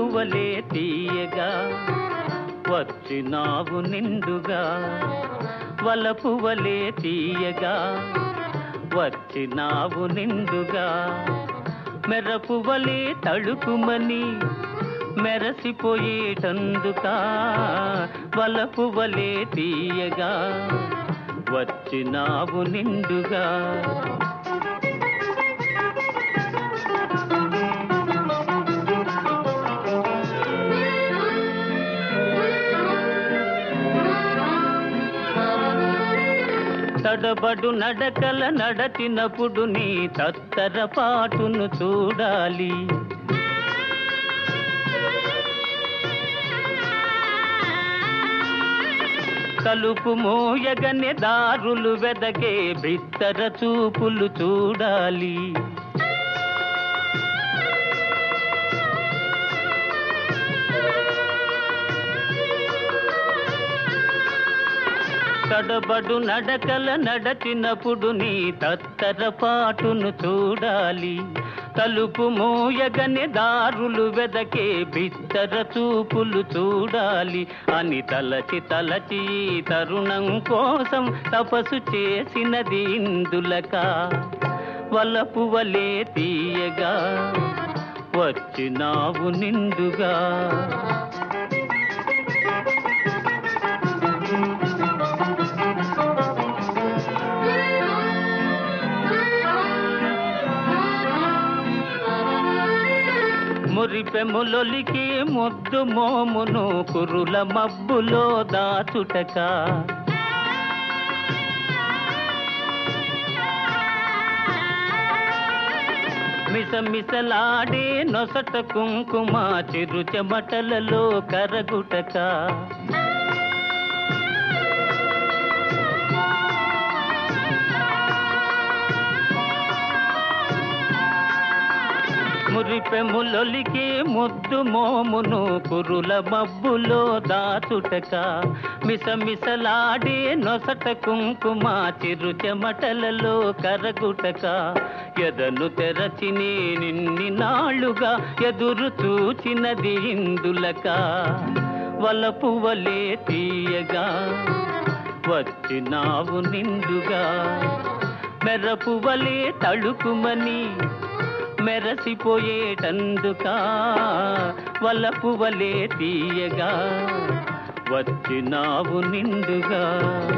వలపువలే తీయగా వచ్చినావు నిండుగా వలపువలే తీయగా వచ్చినావు నిండుగా మెరపువలే తడుకుమని మెరసిపోయేటందుకా వలపువలే తీయగా వచ్చినావు నిండుగా తడబడు నడకల నడచినప్పుడు నీ తత్తర పాటును చూడాలి తలుపు మోయగనే దారులు వెదగే బిత్తర చూపులు చూడాలి తడబడు నడకల నడచినప్పుడు నీ తత్తర పాటును చూడాలి తలుపు మోయగనే దారులు వెదకే బిత్తర చూపులు చూడాలి అని తలచి తలచి ఈ తరుణం కోసం తపస్సు చేసినది ఇందులక వలపు వలే తీయగా వచ్చినావు నిండుగా మురిపెములొలికి ముద్దు మోమును కురుల మబ్బులో దాచుటక మిసమిసలాడే నొసట కుంకుమ చిరు చెమటలలో కరగుటక మురిపెములొలికి ముద్దు మోమును కురుల మబ్బులో దాచుటక మిసమిసలాడే నొసట కుంకుమ చిరు చెమటలలో కరగుటక ఎదను తెరచి నే నిన్ని నాళ్ళుగా ఎదురు చూచినది ఇందులక వలపు వలే తీయగా వచ్చినావు నిండుగా మెరపు వలే తడుకుమని మెరసిపోయేటందుకా వలపు వలే తీయగా వచ్చినావు నిండుగా